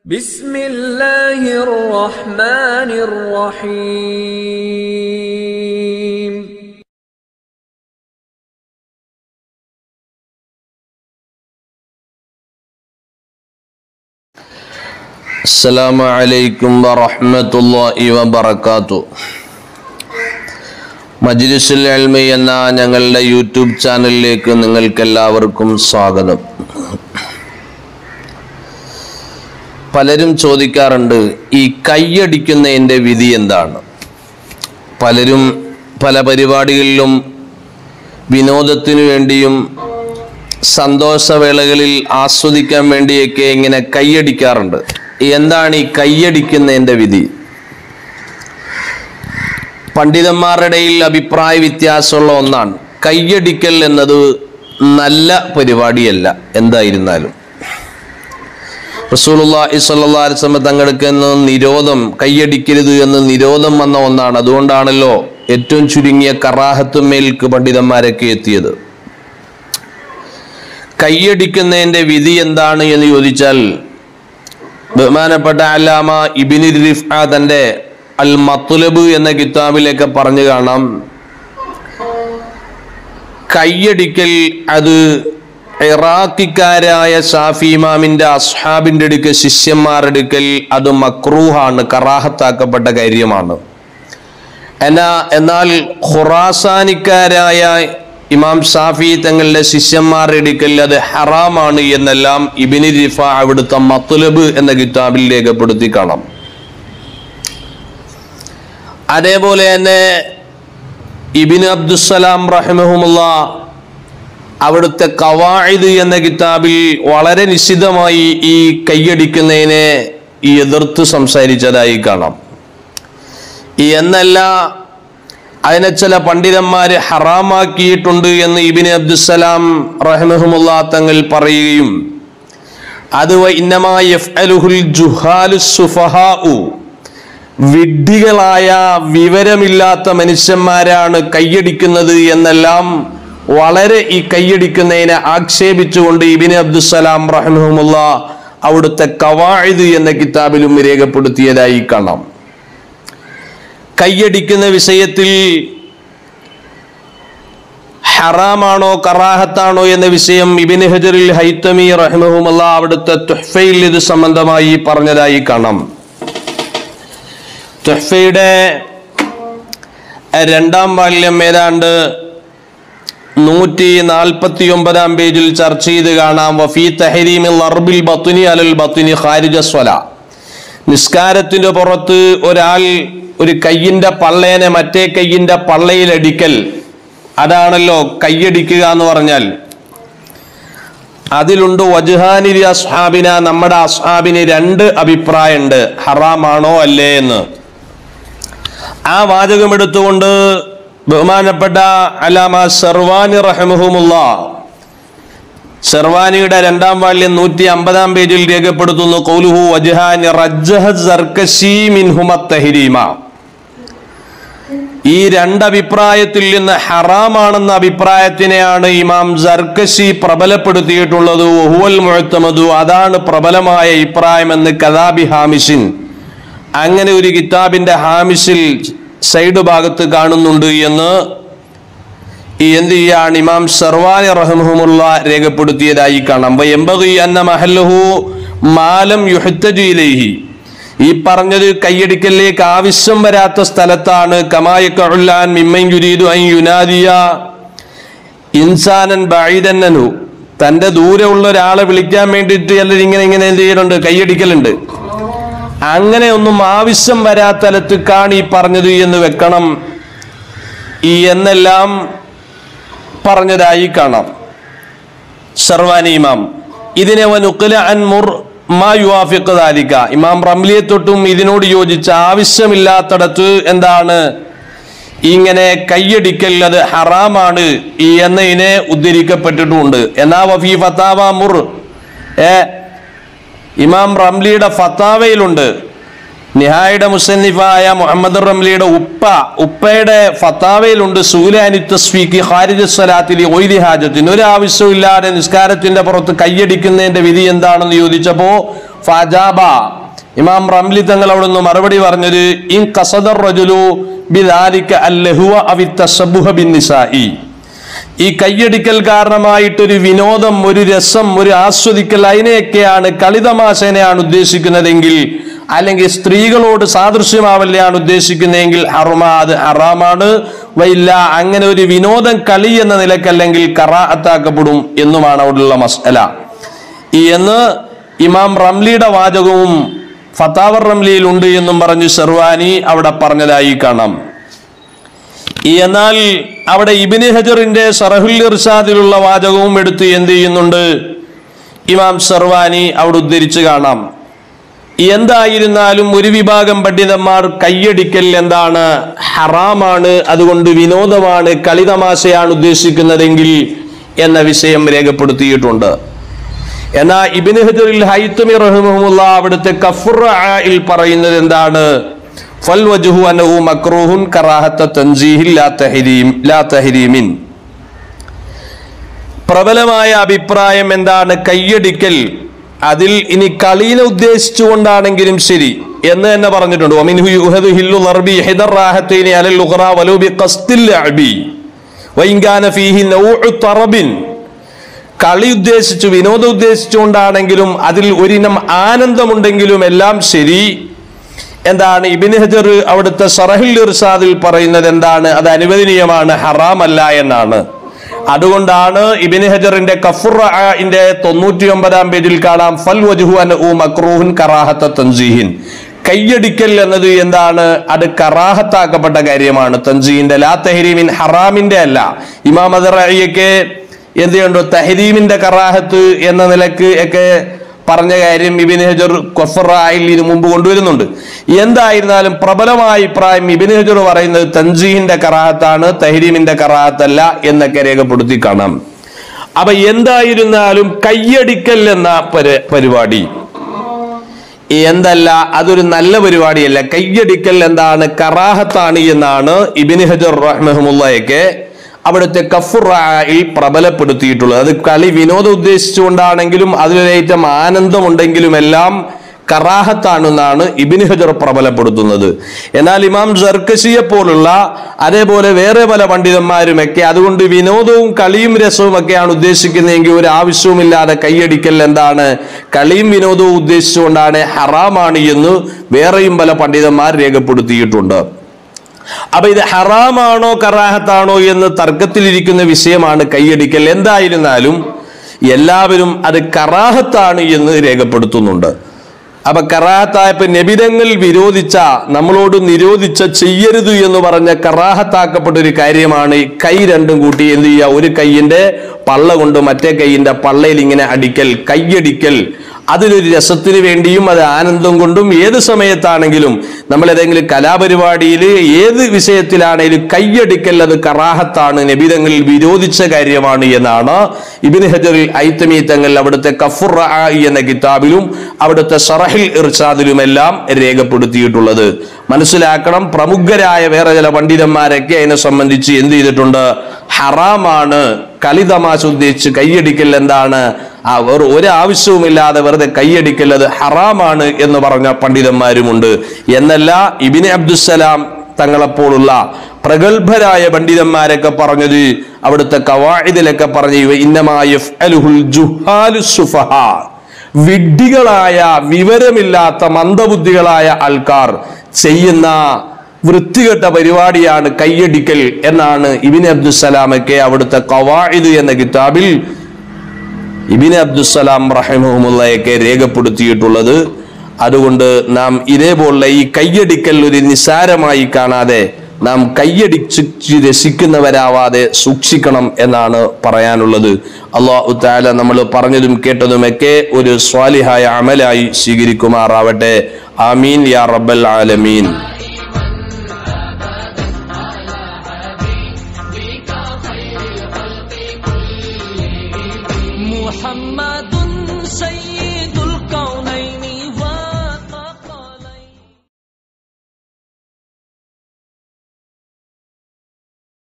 بسم الله الرحمن الرحيم അസ്സലാമു അലൈക്കും വറഹ്മത്തുള്ളാഹി വബറകാത്തു മജ്ലിസുൽ അൽമി എന്ന ഞങ്ങളുടെ യൂട്യൂബ് ചാനലിലേക്ക് നിങ്ങൾക്കെല്ലാവർക്കും സ്വാഗതം പലരും ചോദിക്കാറുണ്ട് ഈ കൈയടിക്കുന്നതിൻ്റെ വിധി എന്താണ് പലരും പല പരിപാടികളിലും വിനോദത്തിനു വേണ്ടിയും സന്തോഷവേളകളിൽ ആസ്വദിക്കാൻ വേണ്ടിയൊക്കെ ഇങ്ങനെ കൈയടിക്കാറുണ്ട് എന്താണ് ഈ കൈയടിക്കുന്നതിൻ്റെ വിധി പണ്ഡിതന്മാരുടെ ഇടയിൽ അഭിപ്രായ വ്യത്യാസമുള്ള ഒന്നാണ് കൈയടിക്കൽ എന്നത് നല്ല പരിപാടിയല്ല എന്തായിരുന്നാലും റസൂലുള്ളാഹി സ്വല്ലല്ലാഹു അലൈഹി വസല്ലം തങ്ങൾക്ക് എന്ന് നിരോധം കൈയടിക്കരുത് എന്ന് നിരോധം വന്ന ഒന്നാണ് അതുകൊണ്ടാണല്ലോ ഏറ്റവും ചുരുങ്ങിയ കറാഹത്തുമേൽക്ക് പണ്ഡിതന്മാരൊക്കെ എത്തിയത് കൈയടിക്കുന്നതിന്റെ വിധി എന്താണ് എന്ന് ചോദിച്ചാൽ ബഹുമാനപ്പെട്ട അല്ലാമ ഇബിനി റിഫ തന്റെ അൽ മത്തുലബ് എന്ന കിതാബിലേക്ക് പറഞ്ഞു കാണാം കയ്യടിക്കൽ അത് ഇറാഖിക്കാരായ ഷാഫി ഇമാമിന്റെ അസ്ഹാബിന്റെ അടുക്കൽ ശിഷ്യന്മാരുടെ അടുക്കൽ അത് മക്രൂഹാണ് കറാഹത്താക്കപ്പെട്ട കാര്യമാണ് എന്നാ എന്നാൽ ഖുറാസാനിക്കാരായ ഇമാം ഷാഫി തങ്ങളുടെ ശിഷ്യന്മാരുടെ അടുക്കൽ അത് ഹറാമാണ് എന്നെല്ലാം ഇബിനി റിഫ അവിടുത്തെ മത്തുലബ് എന്ന കിതാബിൽ രേഖപ്പെടുത്തി കാണാം അതേപോലെ തന്നെ ഇബിൻ അബ്ദുസലാം റഹിമഹുമുള്ള അവിടുത്തെ കവായിദ് എന്ന കിതാബിൽ വളരെ നിശ്ചിതമായി ഈ കൈയടിക്കുന്നതിനെ എതിർത്ത് സംസാരിച്ചതായി കാണാം എന്നല്ല അതിനെ ചില പണ്ഡിതന്മാര് ഹറാമാക്കിയിട്ടുണ്ട് എന്ന് ഇബിന് അബ്ദുസലാം റഹ്മഹുമുള്ള തങ്ങൾ പറയുകയും അത് വിഡ്ഢികളായ വിവരമില്ലാത്ത മനുഷ്യന്മാരാണ് കൈയടിക്കുന്നത് എന്നെല്ലാം വളരെ ഈ കൈയടിക്കുന്നതിനെ ആക്ഷേപിച്ചുകൊണ്ട് ഇബിന് അബ്ദുസലാം റഹ്മഹുമുള്ള അവിടുത്തെ കവായിദ് എന്ന കിതാബിലും രേഖപ്പെടുത്തിയതായി കാണാം കൈയടിക്കുന്ന വിഷയത്തിൽ ഹറാമാണോ കറാഹത്താണോ എന്ന വിഷയം ഇബിൻ ഹജറിൽ ഹൈത്തമി റഹ്മഹുമല്ല അവിടുത്തെ തുഹ്ഫയിൽ ഇത് സംബന്ധമായി പറഞ്ഞതായി കാണാം തുഹ്ഫയുടെ രണ്ടാം ബാല്യം ഏതാണ്ട് നൂറ്റി നാൽപ്പത്തി ഒമ്പതാം പേജിൽ ചർച്ച ചെയ്ത് കാണാം വഫീ തഹരീമിൽ അർബിൽ ബത്തുനി അലൽ ബത്തുനി ഖാരിജ സ്വല നിസ്കാരത്തിന്റെ പുറത്ത് ഒരാൾ ഒരു കയ്യിന്റെ പള്ളേനെ മറ്റേ കയ്യിന്റെ പള്ളയിൽ അടിക്കൽ അതാണല്ലോ കയ്യടിക്കുക എന്ന് പറഞ്ഞാൽ അതിലുണ്ട് വജുഹാനിരി അസ്ഹാബിന നമ്മുടെ അസ്ഹാബിന് രണ്ട് അഭിപ്രായമുണ്ട് ഹറാമാണോ അല്ലേ എന്ന് ആ വാചകം എടുത്തുകൊണ്ട് ബഹുമാനപ്പെട്ട അലാമ സർവാനി റഹമുഹുമുള്ള ഷെർവാനിയുടെ രണ്ടാം വാല്യം നൂറ്റി അമ്പതാം പേജിൽ രേഖപ്പെടുത്തുന്നു കൗലുഹു വജഹാനി റജ്ജഹ സർക്കശി മിൻഹുമ തഹരീമ ഈ രണ്ടഭിപ്രായത്തിൽ നിന്ന് ഹറാമാണെന്ന അഭിപ്രായത്തിനെയാണ് ഇമാം സർക്കശി പ്രബലപ്പെടുത്തിയിട്ടുള്ളത് ഒഹുവൽ മുഴത്തമതു അതാണ് പ്രബലമായ അഭിപ്രായം എന്ന് കഥാബി ഹാമിഷിൻ അങ്ങനെ ഒരു കിതാബിന്റെ ഹാമിഷിൽ സൈഡ് ഭാഗത്ത് കാണുന്നുണ്ട് എന്ന് ഈ എന്ത് ചെയ്യാണ് ഇമാം സർവാനി റഹ്മുള്ള രേഖപ്പെടുത്തിയതായി കാണാം എമ്പതി അന്ന മഹല്ലഹു മാലം യുഹത്തജിയിലേഹി ഈ പറഞ്ഞത് കൈയടിക്കലിലേക്ക് ആവശ്യം വരാത്ത സ്ഥലത്താണ് കമായക്കുല്ലാൻ മിമ്മൻ യുരീദു അൻ യുനാദിയ ഇൻസാനൻ ബൈദന്നു തന്റെ ദൂരെയുള്ള ഒരാളെ വിളിക്കാൻ വേണ്ടിയിട്ട് എല്ലാവരും ഇങ്ങനെ ഇങ്ങനെ എന്ത് ചെയ്യുന്നുണ്ട് കൈയടിക്കലുണ്ട് അങ്ങനെ ഒന്നും ആവശ്യം വരാത്തലത്തേക്കാണ് ഈ പറഞ്ഞത് എന്ന് വെക്കണം ഈ എന്നെല്ലാം പറഞ്ഞതായി കാണാം ഷർവാനി ഇമാം ഇതിനെ വനുക്കല അൻ മുർ മാ യുവാഫിഖ് ദാലിക ഇമാം റംലിയെ തൊട്ടും ഇതിനോട് യോജിച്ച ആവശ്യമില്ലാത്തടത്ത് എന്താണ് ഇങ്ങനെ കയ്യടിക്കൽ അത് ഹറാമാണ് ഈ എന്നതിനെ ഉദ്ധരിക്കപ്പെട്ടിട്ടുമുണ്ട് എന്നാ വഫി ഫത്താവ മുർ ഏ ഇമാം റംലിയുടെ ഫത്താവയിലുണ്ട് നിഹായുടെ മുസന്നിഫായ മുഹമ്മദ് റംലിയുടെ ഉപ്പ ഉപ്പയുടെ ഫത്താവയിലുണ്ട് സൂലാനി തസ്വീക്ക് ഖാരിജ് സ്വലാത്തിൽ ഒയ്ലി ഹാജത്തിന് ഒരു ആവശ്യമില്ലാതെ നിസ്കാരത്തിന്റെ പുറത്ത് കൈയടിക്കുന്നതിന്റെ വിധി എന്താണെന്ന് ചോദിച്ചപ്പോ ഫജാബ ഇമാം റംലി തങ്ങൾ അവിടെ നിന്ന് മറുപടി പറഞ്ഞത് ഇൻ കസദർ റജുലു ബിദാലിക അല്ലഹുവ അവി തസബ്ബുഹ ബിന്നിസായി ഈ കയ്യടിക്കൽ കാരണമായിട്ടൊരു വിനോദം ഒരു രസം ഒരു ആസ്വദിക്കൽ അതിനെയൊക്കെയാണ് കളിതമാശനെയാണ് ഉദ്ദേശിക്കുന്നതെങ്കിൽ അല്ലെങ്കിൽ സ്ത്രീകളോട് സാദൃശ്യമാവല്ലെയാണ് ഉദ്ദേശിക്കുന്നതെങ്കിൽ ഹറുമ അത് ഹറാമാണ് വയില്ല അങ്ങനെ ഒരു വിനോദം കളി എന്ന നിലക്കല്ലെങ്കിൽ കറാഅത്താക്കപ്പെടും എന്നുമാണ് അവിടെയുള്ള മസല ഈ എന്ന് ഇമാം റംലിയുടെ വാചകവും ഫത്താവർ റംലിയിൽ ഉണ്ട് എന്നും പറഞ്ഞ് ഷെർവാനി അവിടെ പറഞ്ഞതായി കാണാം ഈ എന്നാൽ അവിടെ ഇബിന് ഹജറിന്റെ സറഹുൽ ഇർഷാദിലുള്ള വാചകവും എടുത്ത് എന്ത് ചെയ്യുന്നുണ്ട് ഇമാം ഷെർവാനി അവിടെ ഉദ്ധരിച്ച് കാണാം എന്തായിരുന്നാലും ഒരു വിഭാഗം പണ്ഡിതന്മാർ കയ്യടിക്കൽ എന്താണ് ഹറാമാണ് അതുകൊണ്ട് വിനോദമാണ് കളിതമാശയാണ് ഉദ്ദേശിക്കുന്നതെങ്കിൽ എന്ന വിഷയം രേഖപ്പെടുത്തിയിട്ടുണ്ട് എന്നാൽ ഇബിന് ഹജറിൽ ഹൈത്തമി റഹ്മുല്ല അവിടുത്തെ കഫുറയിൽ പറയുന്നത് എന്താണ് ഫൽ വജുഹു അനഹു മക്രൂഹുൻ കറാഹത്ത തൻസീഹിൽ ലാ തഹരീം ലാ തഹരീമിൻ പ്രബലമായ അഭിപ്രായം എന്താണ് കയ്യടിക്കൽ അതിൽ ഇനി കളീനെ ഉദ്ദേശിച്ചുകൊണ്ടാണെങ്കിലും ശരി എന്ന് തന്നെ പറഞ്ഞിട്ടുണ്ട് വമിൻഹു യുഹദു ഹില്ലു നർബി ഹിദർ റാഹത്തൈനി അലൽ ഉഖറ വലു ബി ഖസ്തിൽ ലഅബി വഇൻകാന ഫീഹി നൗഉ തറബിൻ കളി ഉദ്ദേശിച്ചു വിനോദം ഉദ്ദേശിച്ചുകൊണ്ടാണെങ്കിലും അതിൽ ഒരിനം ആനന്ദമുണ്ടെങ്കിലും എല്ലാം ശരി എന്താണ് ഇബിന് ഹജർ അവിടുത്തെ സറഹിൽ ഇർസാദിൽ പറയുന്നത് എന്താണ് അത് അനുവദനീയമാണ് ഹറാമല്ല എന്നാണ് അതുകൊണ്ടാണ് ഇബിന് ഹജറിന്റെ കഫുറിന്റെ തൊണ്ണൂറ്റി ഒമ്പതാം പേജിൽ കാണാം ഫൽ വജുഹു അൻഹു മക്രൂഹുൻ കറാഹത്ത തൻസീഹിൻ കയ്യടിക്കൽ എന്നത് എന്താണ് അത് കറാഹത്താക്കപ്പെട്ട കാര്യമാണ് തൻസീഹിന്റെ ലാ തഹരീമിൻ ഹറാമിന്റെ അല്ല ഇമാം അദറയ്യൊക്കെ എന്ത് ചെയ്യുന്നുണ്ട് തഹരീമിന്റെ കറാഹത്ത് എന്ന നിലക്ക് ഒക്കെ പറഞ്ഞ കാര്യം ഇബിന് ഹജർ കൊഫറായിൽ ഇതിനു മുമ്പ് കൊണ്ടുവരുന്നുണ്ട് എന്തായിരുന്നാലും പ്രബലമായ അഭിപ്രായം ഇബിന് ഹജർ പറയുന്നത് തൻസീഹിന്റെ കറാഹത്താണ് തഹരീമിന്റെ കറാഹത്തല്ല എന്നൊക്കെ രേഖപ്പെടുത്തി കാണാം അപ്പൊ എന്തായിരുന്നാലും കയ്യടിക്കൽ എന്ന പരി- പരിപാടി എന്തല്ല അതൊരു നല്ല പരിപാടിയല്ല കയ്യടിക്കൽ എന്താണ് കറാഹത്താണ് എന്നാണ് ഇബിന് ഹജർ റഹ്മഹമുള്ളയൊക്കെ അവിടുത്തെ കഫുറായിൽ പ്രബലപ്പെടുത്തിയിട്ടുള്ളത് അത് കളി വിനോദം ഉദ്ദേശിച്ചുകൊണ്ടാണെങ്കിലും അതിലൊരേറ്റം ആനന്ദമുണ്ടെങ്കിലും എല്ലാം കറാഹത്താണെന്നാണ് ഇബിന് ഹജർ പ്രബലപ്പെടുത്തുന്നത് എന്നാൽ ഇമാം ജർക്കശിയെ പോലുള്ള അതേപോലെ വേറെ പല പണ്ഡിതന്മാരുമൊക്കെ അതുകൊണ്ട് വിനോദവും കളിയും രസവും ഒക്കെയാണ് ഉദ്ദേശിക്കുന്നതെങ്കിൽ ഒരു ആവശ്യവുമില്ലാതെ കൈയടിക്കൽ എന്താണ് കളിയും വിനോദവും ഉദ്ദേശിച്ചുകൊണ്ടാണ് ഹറാമാണ് എന്ന് വേറെയും പല പണ്ഡിതന്മാർ രേഖപ്പെടുത്തിയിട്ടുണ്ട് അപ്പൊ ഇത് ഹറാമാണോ കറാഹത്താണോ എന്ന് തർക്കത്തിലിരിക്കുന്ന വിഷയമാണ് കൈയടിക്കൽ എന്തായിരുന്നാലും എല്ലാവരും അത് കറാഹത്താണ് എന്ന് രേഖപ്പെടുത്തുന്നുണ്ട് അപ്പൊ കറാഹത്തായപ്പോ നബിതങ്ങൾ വിരോധിച്ച നമ്മളോട് നിരോധിച്ച ചെയ്യരുത് എന്ന് പറഞ്ഞ കറാഹത്താക്കപ്പെട്ട ഒരു കാര്യമാണ് ഈ കൈ രണ്ടും കൂട്ടി എന്ത് ചെയ്യുക ഒരു കൈയിന്റെ പള്ള കൊണ്ട് മറ്റേ കൈയിന്റെ പള്ളയിൽ ഇങ്ങനെ അടിക്കൽ കൈയടിക്കൽ അതിലൊരു രസത്തിന് വേണ്ടിയും അത് ആനന്ദം കൊണ്ടും ഏത് സമയത്താണെങ്കിലും നമ്മൾ ഏതെങ്കിലും കലാപരിപാടിയിൽ ഏത് വിഷയത്തിലാണെങ്കിലും കയ്യടിക്കൽ അത് കറാഹത്താണ് നബിതങ്ങളിൽ വിരോധിച്ച കാര്യമാണ് എന്നാണ് ഇബിന് ഹജറിൽ ഐത്തമി തങ്ങൾ അവിടുത്തെ കഫുർ എന്ന കിതാബിലും അവിടുത്തെ ഷറഹിൽ ഇർഷാദിലുമെല്ലാം രേഖപ്പെടുത്തിയിട്ടുള്ളത് മനസ്സിലാക്കണം പ്രമുഖരായ വേറെ ചില പണ്ഡിതന്മാരൊക്കെ അതിനെ സംബന്ധിച്ച് എന്ത് ചെയ്തിട്ടുണ്ട് ഹറാമാണ് കളിതമാശ ഉദ്ദേശിച്ച് കൈയടിക്കൽ എന്താണ് ആ വേറെ ഒരു ആവശ്യവുമില്ലാതെ വെറുതെ കൈയടിക്കൽ അത് ഹറാമാണ് എന്ന് പറഞ്ഞ പണ്ഡിതന്മാരുമുണ്ട് എന്നല്ല ഇബിന് അബ്ദുസലാം തങ്ങളെപ്പോലുള്ള പ്രഗത്ഭരായ പണ്ഡിതന്മാരൊക്കെ പറഞ്ഞത് അവിടുത്തെ കവായിദിലൊക്കെ പറഞ്ഞു ഇവ ഇന്നമായ വിഡ്ഢികളായ വിവരമില്ലാത്ത മന്ദബുദ്ധികളായ ആൾക്കാർ ചെയ്യുന്ന വൃത്തികെട്ട പരിപാടിയാണ് കയ്യടിക്കൽ എന്നാണ് ഇബിൻ അബ്ദുസലാമൊക്കെ അവിടുത്തെ കവായിദ് എന്ന കിതാബിൽ ഇബിൻ അബ്ദുസലാം റഹിമുള്ളയൊക്കെ രേഖപ്പെടുത്തിയിട്ടുള്ളത് അതുകൊണ്ട് നാം ഇതേപോലുള്ള ഈ കയ്യടിക്കൽ ഒരു നിസാരമായി കാണാതെ നാം കയ്യടിച്ച് രസിക്കുന്നവരാവാതെ സൂക്ഷിക്കണം എന്നാണ് പറയാനുള്ളത് അള്ളാഹു താല നമ്മൾ പറഞ്ഞതും കേട്ടതുമൊക്കെ ഒരു സ്വാലിഹായ അമലായി സ്വീകരിക്കുമാറാവട്ടെ ആമീൻ യാ റബ്ബൽ ആലമീൻ محمد سيد الكون